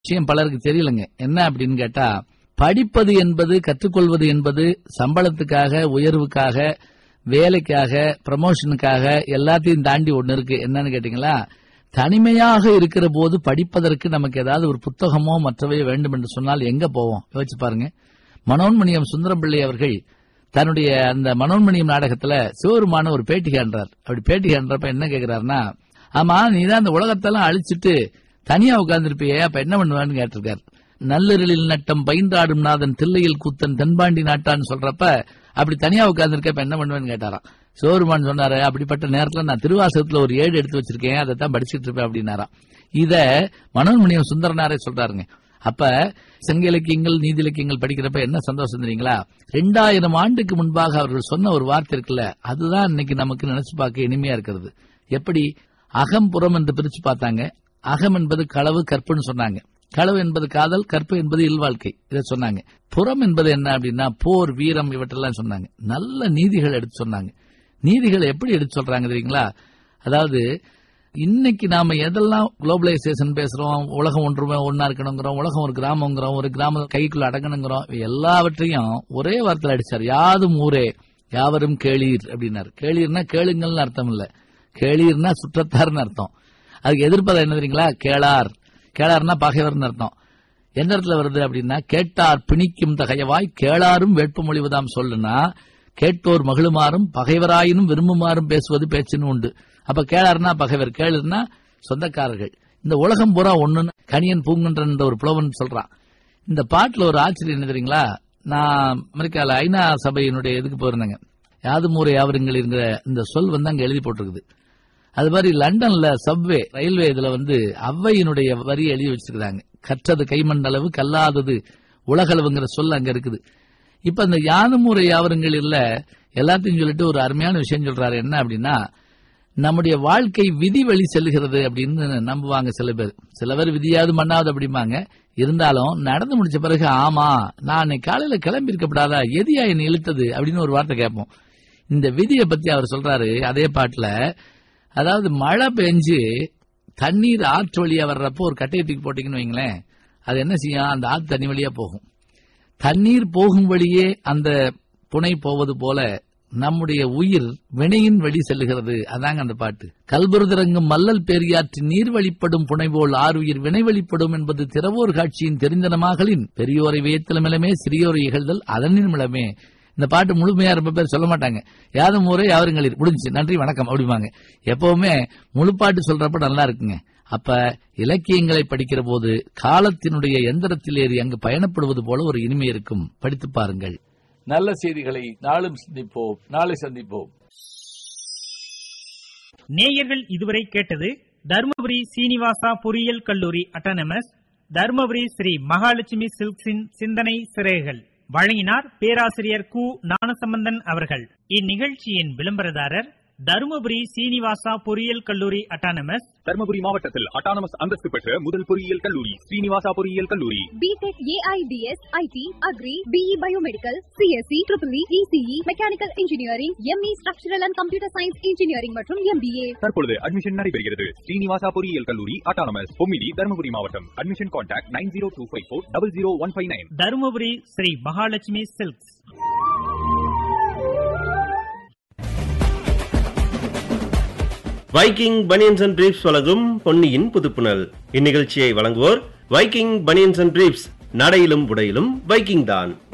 விஷயம் பலருக்கு தெரியலங்க என்ன அப்படின்னு கேட்டா படிப்பது என்பது கற்றுக்கொள்வது என்பது சம்பளத்துக்காக உயர்வுக்காக வேலைக்காக ப்ரமோஷனுக்காக எல்லாத்தையும் தாண்டி ஒண்ணு இருக்கு என்னன்னு கேட்டீங்களா தனிமையாக இருக்கிற போது படிப்பதற்கு நமக்கு ஏதாவது ஒரு புத்தகமோ மற்றவை வேண்டும் என்று சொன்னால் எங்க போவோம் யோசிச்சு பாருங்க மனோன்மணியம் சுந்தரம் பிள்ளை அவர்கள் தன்னுடைய அந்த மனோன்மணியம் நாடகத்துல சிவருமான ஒரு பேட்டி காண்றார் அப்படி பேட்டி காண்றப்ப என்ன கேக்குறாருன்னா ஆமா நீ தான் அந்த உலகத்தெல்லாம் அழிச்சிட்டு தனியா உட்கார்ந்துருப்பியே அப்ப என்ன பண்ணுவான்னு கேட்டிருக்காரு நல்லிரலில் நட்டம் பைந்தாடும் நாதன் தில்லையில் கூத்தன் தென்பாண்டி நாட்டான்னு சொல்றப்ப அப்படி தனியா உட்கார்ந்துருக்க இப்ப என்ன பண்ணுவேன்னு கேட்டாராம் சிவருமான் சொன்னாரு அப்படிப்பட்ட நேரத்துல நான் திருவாசகத்துல ஒரு ஏடு எடுத்து வச்சிருக்கேன் அதை தான் படிச்சிட்டு இருப்பேன் அப்படின்னாராம் இத மனோன்மணியம் சுந்தரனாரே சொல்றாருங்க அப்ப சங்க இலக்கியங்கள் நீதி இலக்கியங்கள் படிக்கிறப்ப என்ன சந்தோஷம் தெரியுங்களா ரெண்டாயிரம் ஆண்டுக்கு முன்பாக அவர்கள் சொன்ன ஒரு வார்த்தை இருக்குல்ல அதுதான் இன்னைக்கு நமக்கு நினைச்சு பார்க்க இனிமையா இருக்கிறது எப்படி அகம் புறம் என்று பிரிச்சு பார்த்தாங்க அகம் என்பது களவு கற்புன்னு சொன்னாங்க களவு என்பது காதல் கற்பு என்பது இல்வாழ்க்கை இதை சொன்னாங்க புறம் என்பது என்ன அப்படின்னா போர் வீரம் இவற்றெல்லாம் சொன்னாங்க நல்ல நீதிகள் எடுத்து சொன்னாங்க நீதிகளை எப்படி எடுத்து சொல்றாங்க தெரியுங்களா அதாவது இன்னைக்கு நாம எதெல்லாம் குளோபலைசேஷன் பேசுறோம் உலகம் ஒன்றுமே ஒன்னா இருக்கணுங்கிறோம் உலகம் ஒரு கிராமங்கிறோம் ஒரு கிராம கைக்குள்ள அடங்கணுங்கிறோம் இவை எல்லாவற்றையும் ஒரே வார்த்தையில் அடிச்சார் யாதும் ஊரே யாவரும் கேளீர் அப்படின்னாரு கேளீர்னா கேளுங்கள்னு அர்த்தம் இல்ல கேளீர்னா சுற்றத்தார்னு அர்த்தம் அதுக்கு எதிர்ப்பதை என்ன தெரியுங்களா கேளார் கேளார்னா பகைவர்னு அர்த்தம் எந்த இடத்துல வருது அப்படின்னா கேட்டார் பிணிக்கும் தகையவாய் கேளாரும் வேட்பு மொழிவதாம் சொல்லுனா கேட்டோர் மகிழுமாறும் பகைவராயினும் விரும்புமாறும் பேசுவது பேச்சுன்னு உண்டு அப்ப கேளார்னா பகைவர் கேளுன்னா சொந்தக்காரர்கள் இந்த உலகம் பூரா ஒண்ணுன்னு கணியன் பூங்குன்றன் ஒரு புலவன் சொல்றான் இந்த பாட்டுல ஒரு ஆச்சரியம் என்ன தெரியுங்களா நான் அமெரிக்கால ஐநா சபையினுடைய இதுக்கு போயிருந்தேங்க யாதுமூரை யாவருங்கிற இந்த சொல் வந்து அங்க எழுதி போட்டிருக்குது அது மாதிரி லண்டன்ல சப்வே ரயில்வே இதுல வந்து அவ்வையினுடைய வரி எழுதி வச்சிருக்காங்க கற்றது கைமண்டளவு கல்லாதது உலகளவுங்கிற சொல் அங்க இருக்குது இப்ப இந்த யாதுமுறை யாவருங்கள் இல்ல எல்லாத்தையும் சொல்லிட்டு ஒரு அருமையான விஷயம் சொல்றாரு என்ன அப்படின்னா நம்முடைய வாழ்க்கை விதி வழி செல்லுகிறது அப்படின்னு நம்புவாங்க சில பேர் சில பேர் விதியாவது மண்ணாவது அப்படிம்பாங்க இருந்தாலும் நடந்து முடிச்ச பிறகு ஆமா நான் அன்னைக்கு காலையில கிளம்பி இருக்கப்படாதா எதியா என்னை இழுத்தது அப்படின்னு ஒரு வார்த்தை கேட்போம் இந்த விதியை பத்தி அவர் சொல்றாரு அதே பாட்டுல அதாவது மழை பெஞ்சு தண்ணீர் ஆற்று வழியா வர்றப்போ ஒரு கட்டையை தூக்கி போட்டீங்கன்னு வைங்களேன் அது என்ன செய்யும் அந்த ஆற்று தண்ணி வழியா போகும் தண்ணீர் போகும் வழியே அந்த புனை போவது போல நம்முடைய உயிர் வினையின் வழி செல்லுகிறது அதாங்க அந்த பாட்டு கல்புரதிரங்கும் மல்லல் பேரியாற்று நீர் வழிப்படும் புனை போல் ஆறுயிர் வினை வழிப்படும் என்பது திறவோர் காட்சியின் தெரிந்தனமாகலின் பெரியோரை வியத்தலமிலமே சிறியோரை இகழ்தல் அதனின் மிளமே இந்த பாட்டு முழுமையா ரொம்ப பேர் சொல்ல மாட்டாங்க யாதும் ஊரே யாவருங்களில் முடிஞ்சு நன்றி வணக்கம் அப்படிம்பாங்க எப்பவுமே முழு பாட்டு சொல்றப்ப நல்லா இருக்குங்க அப்ப இலக்கியங்களை படிக்கிற போது காலத்தினுடைய எந்திரத்தில் ஏறி அங்கு பயணப்படுவது போல ஒரு இனிமை இருக்கும் படித்து பாருங்கள் நல்ல செய்திகளை நாளும் சிந்திப்போம் நாளை சந்திப்போம் நேயர்கள் இதுவரை கேட்டது தருமபுரி சீனிவாசா பொறியியல் கல்லூரி அட்டானமஸ் தருமபுரி ஸ்ரீ மகாலட்சுமி சில்க்ஸின் சிந்தனை சிறைகள் வழங்கினார் பேராசிரியர் கு ஞானசம்பந்தன் அவர்கள் இந்நிகழ்ச்சியின் விளம்பரதாரர் தருமபுரி சீனிவாசா பொறியியல் கல்லூரி அட்டானமஸ் தர்மபுரி மாவட்டத்தில் அட்டானமஸ் அந்தஸ்து பெற்ற முதல் பொறியியல் கல்லூரி ஸ்ரீனிவாசா பொறியியல் கல்லூரி BTech AIDS IT agri BE biomedical CSE triple ECE mechanical engineering ME structural and computer science engineering மற்றும் எம்பிஏ தற்பொழுது அட்மிஷன் நடைபெறுகிறது ஸ்ரீனிவாசா பொறியியல் கல்லூரி அட்டானமஸ் பொம்மிடி தர்மபுரி மாவட்டம் admission contact nine zero two five four double zero one five nine Dharmapuri Sri Mahalakshmi silks Viking banians and briefs வழங்கும் பொன்னியின் புதுப்புணல் இந்நிகழ்ச்சியை வழங்குவோர் வைக்கிங் பனியன்ஸ் அண்ட் பிரீப்ஸ் நடையிலும் உடையிலும் வைக்கிங் தான்